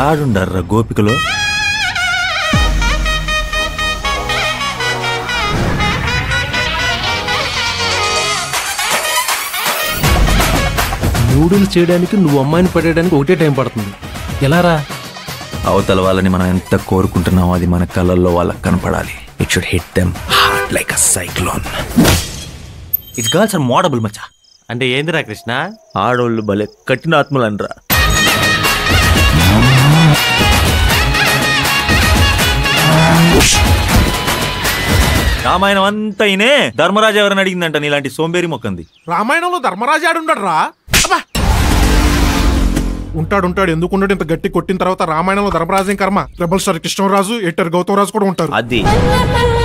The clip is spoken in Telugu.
యాడుండారా గోపికలో నూడిల్స్ చేయడానికి నువ్వు అమ్మాయిని పడేయడానికి ఒకటే టైం పడుతుంది ఎలా రా అవతల వాళ్ళని మనం ఎంత కోరుకుంటున్నామో అది మన కళ్ళల్లో వాళ్ళకి కనపడాలి it should hit them heart like a cyclone it's girls are mouldable మచ్చా అంటే ఏందిరా కృష్ణ ఆడోళ్ళు భలే కఠినాత్ములు అనరా రామాయణం అంతా ఇనే ధర్మరాజు ఎవరిని అడిగిందంట నీలాంటి సోంబేరి మొక్కంది రామాయణంలో ధర్మరాజు ఆడుండడు రా ఉంటాడు ఉంటాడు ఎందుకు ఉండడు ఇంత గట్టి కొట్టిన తర్వాత రామాయణంలో ధర్మరాజు ఏం కర్మ రెబల్ స్టార్ కృష్ణరాజు ఎటర్ గౌతమ్ రాజు కూడా ఉంటారు అది la la la